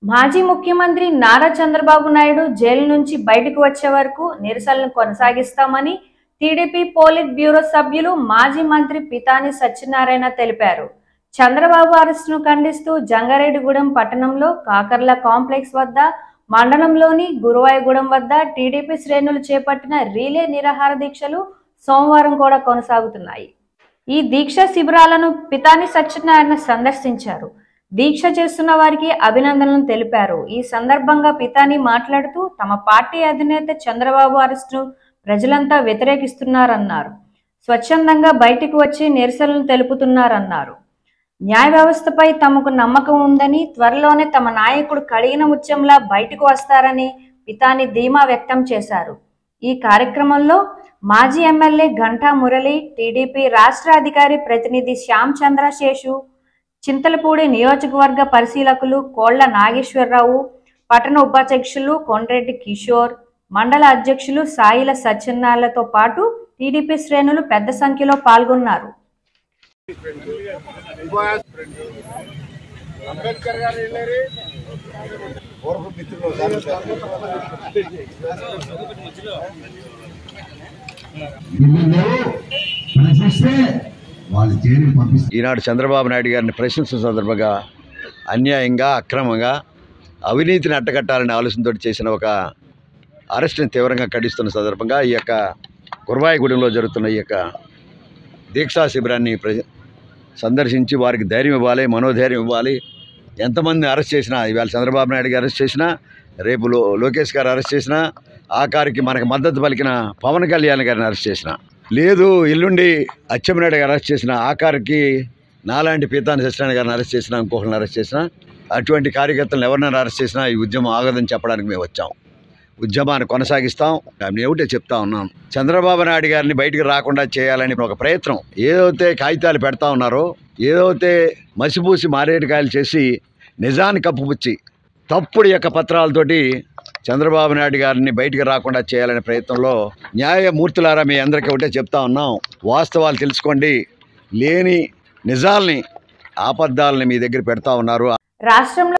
మాజీ ముఖ్యమంత్రి నారా చంద్రబాబు నాయుడు జైలు నుంచి బయటకు వచ్చే వరకు నిరసనలు కొనసాగిస్తామని టీడీపీ పోలిట్ బ్యూరో సభ్యులు మాజీ మంత్రి పితాని సత్యనారాయణ తెలిపారు చంద్రబాబు అరెస్టును ఖండిస్తూ జంగారెడ్డిగూడెం పట్టణంలో కాకర్ల కాంప్లెక్స్ వద్ద మండలంలోని గురువాయగూడెం వద్ద టీడీపీ శ్రేణులు చేపట్టిన రీలే నిరాహార దీక్షలు సోమవారం కూడా కొనసాగుతున్నాయి ఈ దీక్ష శిబిరాలను పితాని సత్యనారాయణ సందర్శించారు దీక్ష చేస్తున్న వారికి అభినందనలు తెలిపారు ఈ సందర్భంగా పితాని మాట్లాడుతూ తమ పార్టీ అధినేత చంద్రబాబు అరెస్టును ప్రజలంతా వ్యతిరేకిస్తున్నారన్నారు స్వచ్ఛందంగా బయటికి వచ్చి నిరసనలు తెలుపుతున్నారన్నారు న్యాయ వ్యవస్థపై తమకు నమ్మకం ఉందని త్వరలోనే తమ నాయకుడు కడిగిన ముత్యంలా బయటకు వస్తారని పితాని ధీమా వ్యక్తం చేశారు ఈ కార్యక్రమంలో మాజీ ఎమ్మెల్యే ఘంటా మురళి టీడీపీ రాష్ట్ర అధికారి ప్రతినిధి శ్యామ్ చంద్ర శేషు చింతలపూడి నియోజకవర్గ పరిశీలకులు కోళ్ల నాగేశ్వరరావు పట్టణ ఉపాధ్యక్షులు కొండ్రెడ్డి కిషోర్ మండల అధ్యక్షులు సాయిల సత్యనారాయణతో పాటు టీడీపీ శ్రేణులు పెద్ద సంఖ్యలో పాల్గొన్నారు అంబేద్కర్ గారు వెళ్ళారు పూర్వ మిత్రులు వీళ్ళు ప్రశ్నిస్తే వాళ్ళు జైలుకి పంపిస్తారు ఈనాడు చంద్రబాబు నాయుడు గారిని ప్రశ్నించిన సందర్భంగా అన్యాయంగా అక్రమంగా అవినీతిని అట్టగట్టాలనే ఆలోచనతో చేసిన ఒక అరెస్ట్ని తీవ్రంగా ఖండిస్తున్న సందర్భంగా ఈ యొక్క గురవాయిగూడెంలో జరుగుతున్న ఈ యొక్క దీక్షా శిబిరాన్ని ప్ర సందర్శించి వారికి ధైర్యం ఇవ్వాలి మనోధైర్యం ఇవ్వాలి ఎంతమంది అరెస్ట్ చేసినా ఇవాళ చంద్రబాబు నాయుడు గారు అరెస్ట్ చేసినా రేపు లో లోకేష్ గారు అరెస్ట్ చేసినా ఆఖరికి మనకు మద్దతు పలికిన పవన్ కళ్యాణ్ గారిని అరెస్ట్ చేసినా లేదు ఎల్లుండి అచ్చెన్నాయుడు గారు అరెస్ట్ చేసిన ఆఖరికి నాలాంటి పీతాని సత్యనారాయణ గారిని అరెస్ట్ చేసినా ఇంకొకరిని అరెస్ట్ చేసినా అటువంటి కార్యకర్తలను ఎవరినైనా అరెస్ట్ చేసినా ఈ ఉద్యమం ఆగదని చెప్పడానికి మేము వచ్చాం ఉద్యమాన్ని కొనసాగిస్తాం మేము ఏమిటే చెప్తా ఉన్నాం చంద్రబాబు నాయుడు గారిని బయటికి రాకుండా చేయాలని ఒక ప్రయత్నం ఏదైతే కాగితాలు పెడతా ఉన్నారో ఏదైతే మసిపూసి మారేడుకాయలు చేసి నిజాన్ని కప్పుపుచ్చి తప్పుడు యొక్క పత్రాలతోటి చంద్రబాబు నాయుడు గారిని బయటికి రాకుండా చేయాలనే ప్రయత్నంలో న్యాయమూర్తులారా మీ అందరికీ ఒకటే చెప్తా ఉన్నాం వాస్తవాలు తెలుసుకోండి లేని నిజాల్ని ఆపద్దాలని మీ దగ్గర పెడతా ఉన్నారు రాష్ట్రంలో